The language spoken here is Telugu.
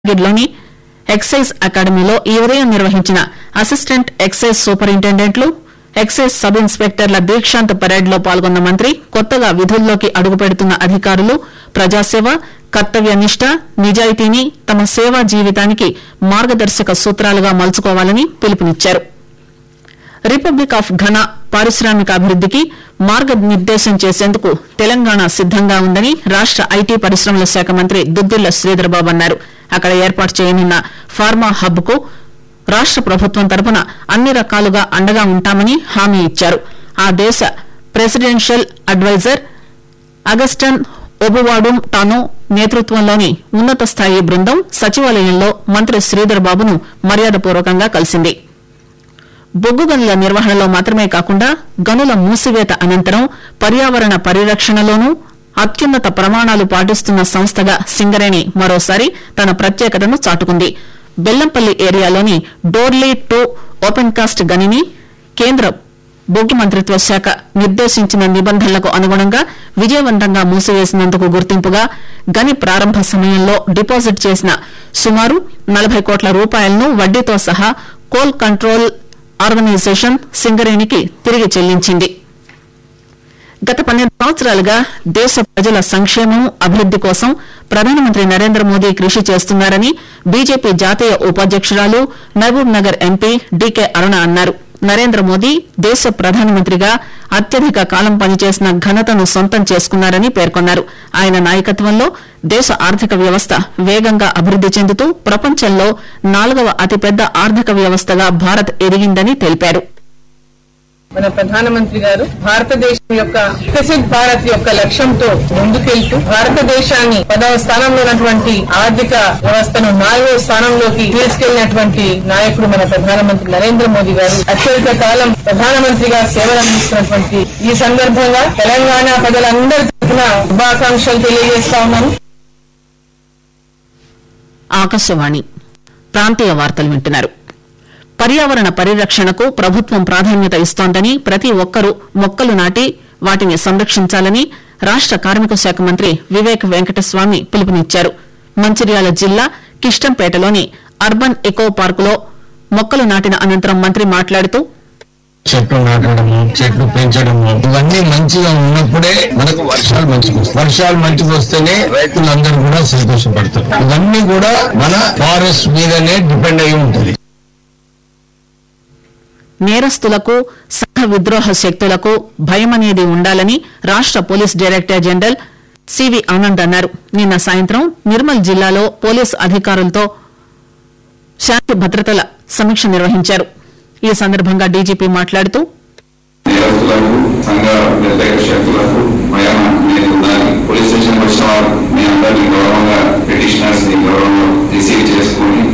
గిర్లోని ఎక్సైజ్ అకాడమీలో ఈ ఉదయం నిర్వహించిన అసిస్టెంట్ ఎక్సైజ్ సూపరింటెండెంట్లు ఎక్సైజ్ సబ్ ఇన్స్పెక్టర్ల దీక్షాంత్ పరేడ్ లో పాల్గొన్న మంత్రి కొత్తగా విధుల్లోకి అడుగుపెడుతున్న అధికారులు ప్రజాసేవ కర్తవ్యనిష్ట నిజాయితీని తమ సేవా జీవితానికి మార్గదర్శక సూత్రాలుగా మలుచుకోవాలని పిలుపునిచ్చారు రిపబ్లిక్ ఆఫ్ ఘనా పారిశ్రామికాభివృద్దికి మార్గనిర్దేశం చేసేందుకు తెలంగాణ సిద్దంగా ఉందని రాష్ట ఐటీ పరిశ్రమల శాఖ మంత్రి దుద్దిల్ల శ్రీధర్బాబు అన్నారు అక్కడ ఏర్పాటు చేయనున్న ఫార్మా హబ్ కు రాష్ట ప్రభుత్వం తరపున అన్ని రకాలుగా అండగా ఉంటామని హామీ ఇచ్చారు ఆ దేశ ప్రెసిడెన్షియల్ అడ్వైజర్ అగస్టన్ ఒబువాడుం టానో నేతృత్వంలోని ఉన్నత స్థాయి బృందం సచివాలయంలో మంత్రి శ్రీధర్ బాబును మర్యాదపూర్వకంగా కలిసింది బొగ్గు గనుల నిర్వహణలో మాత్రమే కాకుండా గనుల మూసివేత అనంతరం పర్యావరణ పరిరక్షణలోనూ అత్యున్నత ప్రమాణాలు పాటిస్తున్న సంస్థగా సింగరేణి మరోసారి తన ప్రత్యేకతను చాటుకుంది బెల్లంపల్లి ఏరియాలోని డోర్లీ టూ ఓపెన్ కాస్ట్ గనిని కేంద్ర బొగ్గు మంత్రిత్వ శాఖ నిర్దేశించిన నిబంధనలకు అనుగుణంగా విజయవంతంగా మూసివేసినందుకు గుర్తింపుగా గని ప్రారంభ సమయంలో డిపాజిట్ చేసిన సుమారు నలభై కోట్ల రూపాయలను వడ్డీతో సహా కోల్ కంట్రోల్ ఆర్గనైజేషన్ సింగరేణికి తిరిగి చెల్లించింది గత పన్నెండు సంవత్సరాలుగా దేశ ప్రజల సంక్షేమం అభివృద్ది కోసం ప్రధానమంత్రి నరేంద్ర మోదీ కృషి చేస్తున్నారని బీజేపీ జాతీయ ఉపాధ్యక్షురాలు మహబూబ్ నగర్ ఎంపీ డీకే అరుణ అన్నారు నరేంద్ర మోదీ దేశ ప్రధానమంత్రిగా అత్యధిక కాలం పనిచేసిన ఘనతను సొంతం చేసుకున్నారని పేర్కొన్నారు ఆయన నాయకత్వంలో దేశ ఆర్థిక వ్యవస్థ వేగంగా అభివృద్ది చెందుతూ ప్రపంచంలో నాలుగవ అతిపెద్ద ఆర్థిక వ్యవస్థగా భారత్ ఎదిగిందని తెలిపారు మన ప్రధానమంత్రి గారు భారతదేశం యొక్క వికసిత్ భారత్ యొక్క లక్ష్యంతో ముందుకెళ్తూ భారతదేశాన్ని పదవ స్థానంలో ఉన్నటువంటి ఆర్థిక వ్యవస్థను నాలుగవ స్థానంలోకి తీసుకెళ్లినటువంటి నాయకుడు మన ప్రధానమంత్రి నరేంద్ర మోదీ గారు అత్యధిక కాలం ప్రధానమంత్రిగా సేవలు అందిస్తున్నటువంటి ఈ సందర్భంగా తెలంగాణ ప్రజలందరి తరఫున శుభాకాంక్షలు తెలియజేస్తా ఉన్నాను ఆకాశవాణి ప్రాంతీయ వార్తలు వింటున్నారు పర్యావరణ పరిరక్షణకు ప్రభుత్వం ప్రాధాన్యత ఇస్తోందని ప్రతి ఒక్కరూ మొక్కలు నాటి వాటిని సంరక్షించాలని రాష్ట కార్మిక శాఖ మంత్రి వివేక్ వెంకటస్వామి పిలుపునిచ్చారు మంచిర్యాల జిల్లా కిష్టంపేటలోని అర్బన్ ఎకో పార్కులో మొక్కలు నాటిన అనంతరం మంత్రి మాట్లాడుతూ చెట్లు నాటడము చెట్లు పెంచడము ఇవన్నీ మంచిగా ఉన్నప్పుడే మనకు వర్షాలు మంచిగా వస్తాయి వర్షాలు మంచిగా వస్తేనే రైతులందరూ కూడా సంతోషపడతారు ఇవన్నీ కూడా మన ఫారెస్ట్ మీదనే డిపెండ్ అయి ఉంటది నేరస్తులకు సంఘ విద్రోహ శక్తులకు భయమనేది ఉండాలని రాష్ట police director general CV Anand అన్నారు నిన్న సాయంత్రం నిర్మల్ జిల్లాలో పోలీసు అధికారులతో శాంతి భద్రతల సమీక్ష నిర్వహించారు ఈ సందర్భంగా డీజీపీ మాట్లాడుతూ నేరస్తులకు సంఘ వ్యతిరేక శక్తులకు భయం అనేది ఉండాలి పోలీస్ స్టేషన్ వచ్చిన వారు మీ అందరినీ గౌరవంగా పిటిషనర్స్ ని గౌరవంగా రిసీవ్ చేసుకుని